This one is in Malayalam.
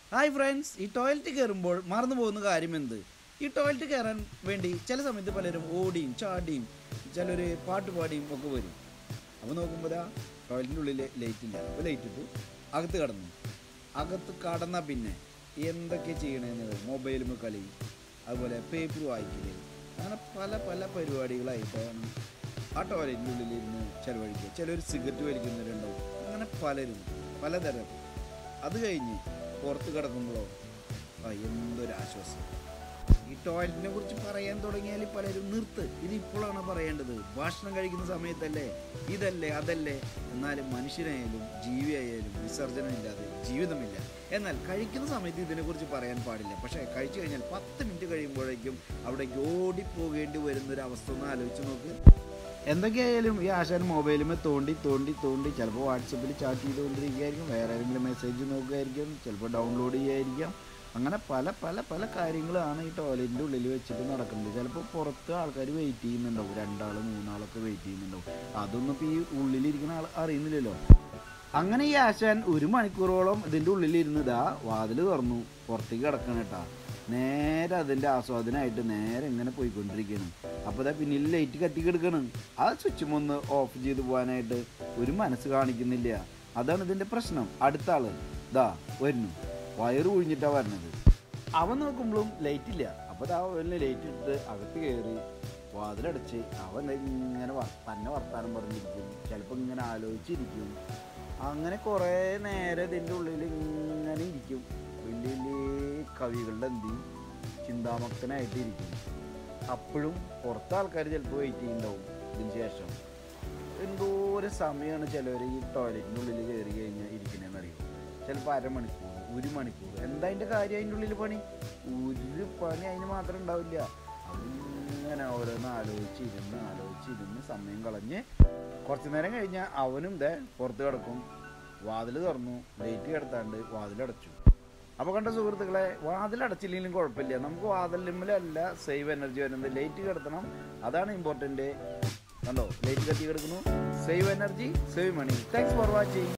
ഹായ് ഫ്രണ്ട്സ് ഈ ടോയ്ലറ്റ് കയറുമ്പോൾ മറന്നു പോകുന്ന കാര്യം എന്ത് ഈ ടോയ്ലറ്റ് കയറാൻ വേണ്ടി ചില സമയത്ത് പലരും ഓടിയും ചാടിയും ചിലർ പാട്ട് പാടിയും ഒക്കെ വരും അപ്പോൾ നോക്കുമ്പോൾ ദാ ടോയ്ലറ്റിൻ്റെ ഉള്ളിൽ ലൈറ്റ് ഇല്ല അപ്പോൾ ലൈറ്റ് ഇട്ടു അകത്ത് കടന്നു അകത്ത് കടന്നാൽ പിന്നെ എന്തൊക്കെ ചെയ്യണമെന്ന് മൊബൈലും കളി അതുപോലെ പേപ്പർ വായിക്കല് അങ്ങനെ പല പല പരിപാടികളായിട്ടാണ് ആ ടോയ്ലറ്റിൻ്റെ ഉള്ളിലിരുന്ന് ചിലവഴിക്കുക ചിലർ സിഗരറ്റ് വലിക്കുന്നവരുണ്ടാവും അങ്ങനെ പലരും പലതരം അത് കഴിഞ്ഞ് പുറത്ത് കിടക്കുമ്പോഴോ ആ എന്തൊരു ആശ്വാസം ഈ ടോയ്ലറ്റിനെ കുറിച്ച് പറയാൻ തുടങ്ങിയാൽ പലരും നിർത്ത് ഇത് ഇപ്പോഴാണ് പറയേണ്ടത് ഭക്ഷണം കഴിക്കുന്ന സമയത്തല്ലേ ഇതല്ലേ അതല്ലേ എന്നാലും മനുഷ്യനായാലും ജീവിയായാലും വിസർജനമില്ലാതെ ജീവിതമില്ല എന്നാൽ കഴിക്കുന്ന സമയത്ത് ഇതിനെക്കുറിച്ച് പറയാൻ പാടില്ല പക്ഷേ കഴിച്ചു കഴിഞ്ഞാൽ പത്ത് മിനിറ്റ് കഴിയുമ്പോഴേക്കും അവിടേക്ക് ഓടിപ്പോകേണ്ടി വരുന്ന ഒരു അവസ്ഥ ഒന്ന് ആലോചിച്ച് നോക്ക് എന്തൊക്കെയായാലും ഈ ആശാൻ മൊബൈലുമേ തോണ്ടി തോണ്ടി തോണ്ടി ചിലപ്പോൾ വാട്സപ്പിൽ ചാറ്റ് ചെയ്തുകൊണ്ടിരിക്കുകയായിരിക്കും വേറെ ഏതെങ്കിലും മെസ്സേജ് നോക്കുകയായിരിക്കും ചിലപ്പോൾ ഡൗൺലോഡ് ചെയ്യുമായിരിക്കാം അങ്ങനെ പല പല പല കാര്യങ്ങളാണ് ഈ ടോയ്ലറ്റിൻ്റെ ഉള്ളിൽ വെച്ചിട്ട് നടക്കുന്നത് ചിലപ്പോൾ പുറത്ത് ആൾക്കാർ വെയിറ്റ് ചെയ്യുന്നുണ്ടാവും രണ്ടാൾ മൂന്നാളൊക്കെ വെയിറ്റ് ചെയ്യുന്നുണ്ടാവും അതൊന്നും ഇപ്പോൾ ഈ ഉള്ളിലിരിക്കുന്ന ആൾ അറിയുന്നില്ലല്ലോ അങ്ങനെ ഈ ആശാൻ ഒരു മണിക്കൂറോളം ഇതിൻ്റെ ഉള്ളിലിരുന്നതാ വാതിൽ തുറന്നു പുറത്തേക്ക് കിടക്കണം കേട്ടാ നേരെ അതിൻ്റെ ആസ്വാദനമായിട്ട് നേരെ ഇങ്ങനെ പോയിക്കൊണ്ടിരിക്കുകയാണ് അപ്പോൾ ഇതാ പിന്നിൽ ലൈറ്റ് കത്തിക്കെടുക്കണം ആ സ്വിച്ചും ഒന്ന് ഓഫ് ചെയ്ത് പോകാനായിട്ട് ഒരു മനസ്സ് കാണിക്കുന്നില്ല അതാണ് ഇതിൻ്റെ പ്രശ്നം അടുത്ത ആള് ഇതാ വരുന്നു വയറ് ഒഴിഞ്ഞിട്ടാണ് വരണത് അവൻ നോക്കുമ്പോഴും ലൈറ്റ് ഇല്ല അപ്പോൾ ഇതാ അവന് ലൈറ്റ് ഇട്ട് അകത്ത് കയറി വാതിലടച്ച് അവൻ ഇങ്ങനെ വർ- തന്നെ വർത്താനം പറഞ്ഞിരിക്കും ചിലപ്പോൾ ഇങ്ങനെ ആലോചിച്ചിരിക്കും അങ്ങനെ കുറേ നേരം ഇതിൻ്റെ ഉള്ളിൽ ഇങ്ങനെ ഇരിക്കും വലിയ വലിയ കവികളുടെ എന്തി ചിന്താമക്തനായിട്ട് ഇരിക്കും അപ്പോഴും പുറത്തെ ആൾക്കാർ ചിലപ്പോൾ വെയിറ്റ് ചെയ്യുന്നുണ്ടാവും ഇതിന് ശേഷം എന്തോരം സമയമാണ് ചിലവർ ഈ ടോയ്ലറ്റിൻ്റെ ഉള്ളിൽ കയറി കഴിഞ്ഞാൽ ഇരിക്കണേന്ന് അറിയും ചിലപ്പോൾ അരമണിക്കൂർ ഒരു മണിക്കൂർ എന്താ അതിൻ്റെ കാര്യം അതിൻ്റെ ഉള്ളിൽ പണി ഒരു പണി അതിന് മാത്രം ഉണ്ടാവില്ല അവരിങ്ങനെ ഓരോന്ന് ആലോചിച്ചിരുന്ന് ആലോചിച്ചിരുന്ന് സമയം കളഞ്ഞ് കുറച്ച് നേരം കഴിഞ്ഞാൽ അവനും ഇതേ പുറത്ത് കിടക്കും വാതിൽ തുറന്നു ലൈറ്റ് കിടത്താണ്ട് വാതിലടച്ചു അപ്പോൾ കണ്ട സുഹൃത്തുക്കളെ വാതിലടച്ചില്ലെങ്കിലും കുഴപ്പമില്ല നമുക്ക് വാതിലുമ്മലല്ല സേവ് എനർജി വരുന്നത് ലൈറ്റ് കിടത്തണം അതാണ് ഇമ്പോർട്ടൻ്റ് കണ്ടോ ലൈറ്റ് കത്തി കിടക്കുന്നു save energy save money thanks for watching